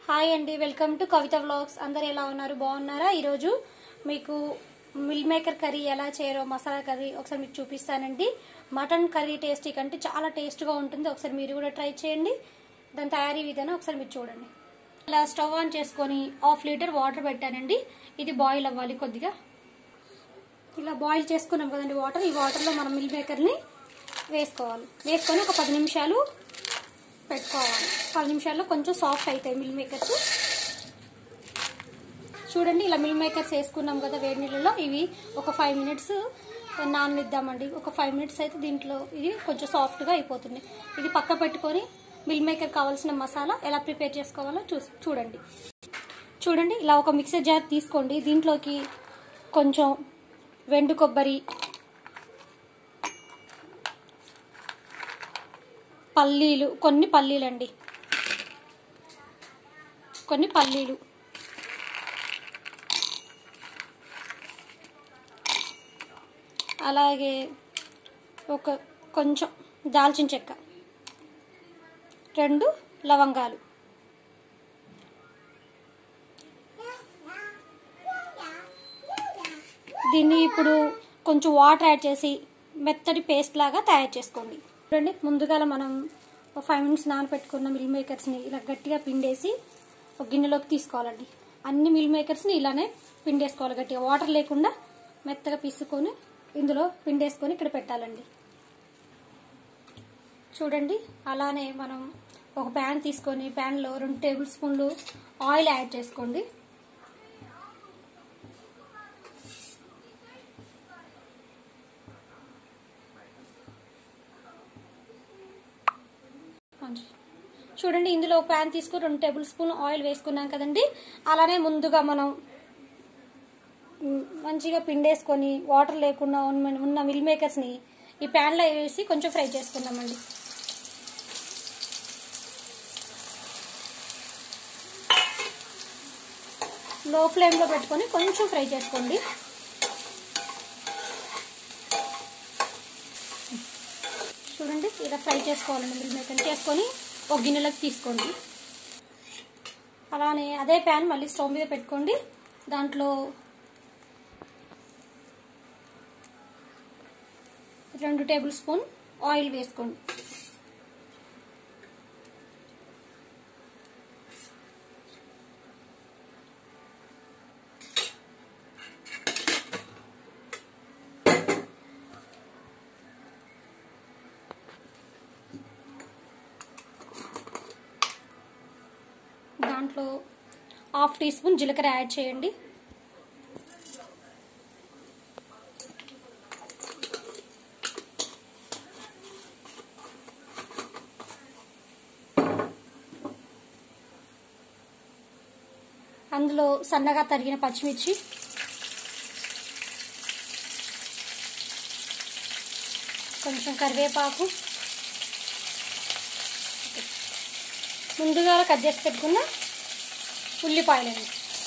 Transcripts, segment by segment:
hi అండి welcome to Kavitha vlogs అందరు ఎలా ఉన్నారు బాగున్నారా ఈరోజు మీకు మిల్ మేకర్ కర్రీ ఎలా చేయరో మసాలా కర్రీ ఒకసారి మీకు చూపిస్తానండి మటన్ కర్రీ టేస్టీ కంటే చాలా టేస్ట్గా ఉంటుంది ఒకసారి మీరు కూడా ట్రై చేయండి దాని తయారీ విధానం ఒకసారి మీరు చూడండి ఇలా స్టవ్ ఆన్ చేసుకొని హాఫ్ లీటర్ వాటర్ పెట్టానండి ఇది బాయిల్ అవ్వాలి కొద్దిగా ఇలా బాయిల్ చేసుకున్నాం కదండి వాటర్ ఈ వాటర్లో మనం మిల్ మేకర్ని వేసుకోవాలి వేసుకొని ఒక పది నిమిషాలు పెట్టుకోవాలి పది నిమిషాల్లో కొంచెం సాఫ్ట్ అవుతాయి మిల్ మేకర్స్ చూడండి ఇలా మిల్ మేకర్స్ వేసుకున్నాం కదా వేడి నీళ్ళలో ఇవి ఒక ఫైవ్ మినిట్స్ నాననిద్దామండి ఒక ఫైవ్ మినిట్స్ అయితే దీంట్లో ఇది కొంచెం సాఫ్ట్గా అయిపోతుంది ఇది పక్క పెట్టుకొని మిల్ మేకర్ కావాల్సిన మసాలా ఎలా ప్రిపేర్ చేసుకోవాలో చూ చూడండి చూడండి ఇలా ఒక మిక్సర్ జార్ తీసుకోండి దీంట్లోకి కొంచెం వెండు కొబ్బరి పల్లీలు కొన్ని పల్లీలండి కొన్ని పల్లీలు అలాగే ఒక కొంచెం దాల్చిన చెక్క రెండు లవంగాలు దీన్ని ఇప్పుడు కొంచెం వాటర్ యాడ్ చేసి మెత్తటి పేస్ట్ లాగా తయారు చేసుకోండి చూడండి ముందుగా మనం ఒక ఫైవ్ మినిట్స్ నానబెట్టుకున్న మిల్ మేకర్స్ని ఇలా గట్టిగా పిండేసి ఒక గిన్నెలోకి తీసుకోవాలండి అన్ని మిల్ మేకర్స్ని ఇలానే పిండేసుకోవాలి గట్టిగా వాటర్ లేకుండా మెత్తగా పిసుకొని ఇందులో పిండేసుకొని ఇక్కడ పెట్టాలండి చూడండి అలానే మనం ఒక ప్యాన్ తీసుకొని ప్యాన్లో రెండు టేబుల్ స్పూన్లు ఆయిల్ యాడ్ చేసుకోండి చూడండి ఇందులో ఒక ప్యాన్ తీసుకుని రెండు టేబుల్ స్పూన్ ఆయిల్ వేసుకున్నాం కదండి అలానే ముందుగా మనం మంచిగా పిండేసుకొని వాటర్ లేకుండా ఉన్న ఉన్న మిల్ మేకర్స్ని ఈ ప్యాన్లో వేసి కొంచెం ఫ్రై చేసుకుందామండి లో ఫ్లేమ్లో పెట్టుకొని కొంచెం ఫ్రై చేసుకోండి చూడండి ఇలా ఫ్రై చేసుకోవాలండి మిల్ మేకర్ చేసుకొని ఒక గిన్నెలోకి తీసుకోండి అలానే అదే ప్యాన్ మళ్ళీ స్టవ్ మీద పెట్టుకోండి దాంట్లో రెండు టేబుల్ స్పూన్ ఆయిల్ వేసుకోండి దాంట్లో హాఫ్ టీ స్పూన్ జీలకర్ర యాడ్ చేయండి అందులో సన్నగా తరిగిన పచ్చిమిర్చి కొంచెం కరివేపాకు ముందుగా కట్ చేసి పెట్టుకున్న ఉల్లిపాయలండి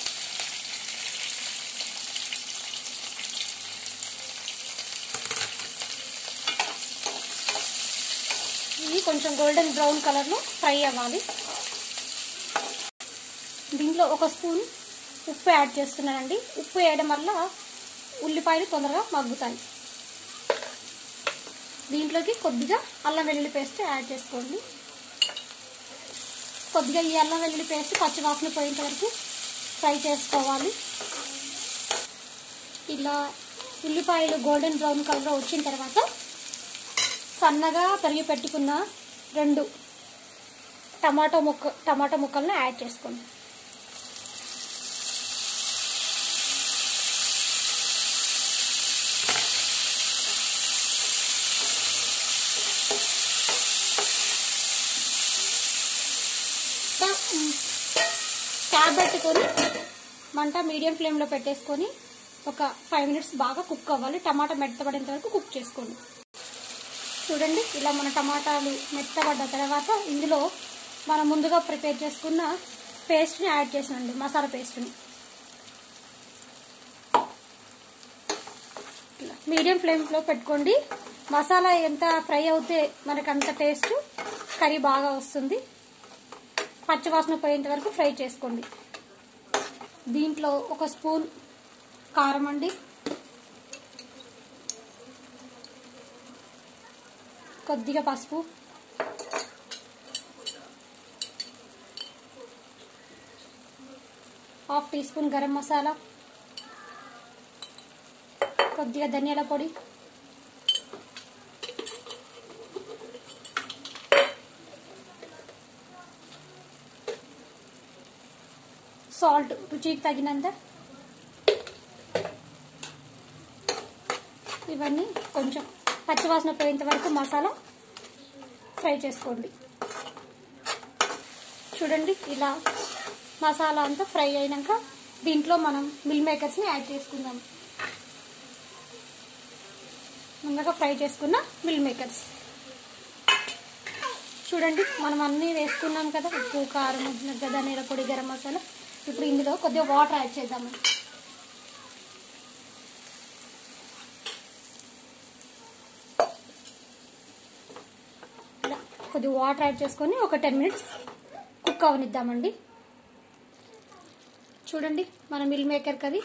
ఇవి కొంచెం గోల్డెన్ బ్రౌన్ కలర్లో ఫ్రై అవ్వాలి దీంట్లో ఒక స్పూన్ ఉప్పు యాడ్ చేస్తున్నానండి ఉప్పు వేయడం వల్ల ఉల్లిపాయలు తొందరగా మగ్గుతాయి దీంట్లోకి కొద్దిగా అల్లం వెల్లుల్లి పేస్ట్ యాడ్ చేసుకోండి కొద్దిగా ఈ అల్లం వెల్లుల్లి పేస్ట్ పచ్చివాసన పోయేంత వరకు ఫ్రై చేసుకోవాలి ఇలా ఉల్లిపాయలు గోల్డెన్ బ్రౌన్ కలర్లో వచ్చిన తర్వాత సన్నగా తరిగి పెట్టుకున్న రెండు టమాటో ముక్క టమాటో ముక్కలను యాడ్ చేసుకోండి క్యాబ్ పెట్టుకొని మంట మీడియం ఫ్లేమ్లో పెట్టేసుకొని ఒక ఫైవ్ మినిట్స్ బాగా కుక్ అవ్వాలి టమాటా మెత్తబడేంత వరకు కుక్ చేసుకోండి చూడండి ఇలా మన టమాటాలు మెత్తబడ్డ తర్వాత ఇందులో మనం ముందుగా ప్రిపేర్ చేసుకున్న పేస్ట్ని యాడ్ చేసానండి మసాలా పేస్ట్ని మీడియం ఫ్లేమ్లో పెట్టుకోండి మసాలా ఎంత ఫ్రై అవుతే మనకు అంత టేస్ట్ కర్రీ బాగా వస్తుంది పచ్చివాసన పోయేంత వరకు ఫ్రై చేసుకోండి దీంట్లో ఒక స్పూన్ కారం అండి కొద్దిగా పసుపు half teaspoon garam masala కొద్దిగా ధనియాల పొడి సాల్ట్ రుచికి తగినంత ఇవన్నీ కొంచెం పచ్చివాసన పోయేంత వరకు మసాలా ఫ్రై చేసుకోండి చూడండి ఇలా మసాలా అంతా ఫ్రై అయినాక దీంట్లో మనం మిల్ మేకర్స్ని యాడ్ చేసుకుందాం ముందుగా ఫ్రై చేసుకున్న మిల్ మేకర్స్ చూడండి మనం అన్నీ వేసుకున్నాం కదా ఉప్పు కారం ధనియాల పొడి గరం మసాలా ఇప్పుడు ఇందులో కొద్దిగా వాటర్ యాడ్ చేద్దాము ఇలా కొద్దిగా వాటర్ యాడ్ చేసుకొని ఒక టెన్ మినిట్స్ కుక్ అవనిద్దామండి చూడండి మన మిల్ మేకర్ కర్రీ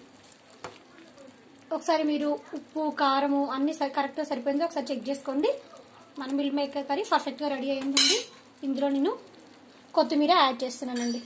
ఒకసారి మీరు ఉప్పు కారము అన్ని కరెక్ట్గా సరిపోయిందో ఒకసారి చెక్ చేసుకోండి మన మిల్ మేకర్ కర్రీ పర్ఫెక్ట్గా రెడీ అయిందండి ఇందులో నేను కొత్తిమీర యాడ్ చేస్తున్నానండి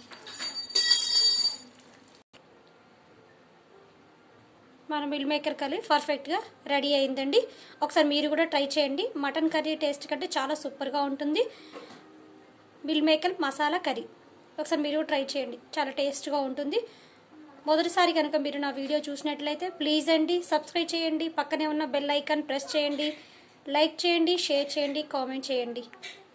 మన మిల్ మేకర్ కర్రీ పర్ఫెక్ట్గా రెడీ అయిందండి ఒకసారి మీరు కూడా ట్రై చేయండి మటన్ కర్రీ టేస్ట్ కంటే చాలా సూపర్గా ఉంటుంది మిల్ మేకర్ మసాలా కర్రీ ఒకసారి మీరు ట్రై చేయండి చాలా టేస్ట్గా ఉంటుంది మొదటిసారి కనుక మీరు నా వీడియో చూసినట్లయితే ప్లీజ్ అండి సబ్స్క్రైబ్ చేయండి పక్కనే ఉన్న బెల్ ఐకాన్ ప్రెస్ చేయండి లైక్ చేయండి షేర్ చేయండి కామెంట్ చేయండి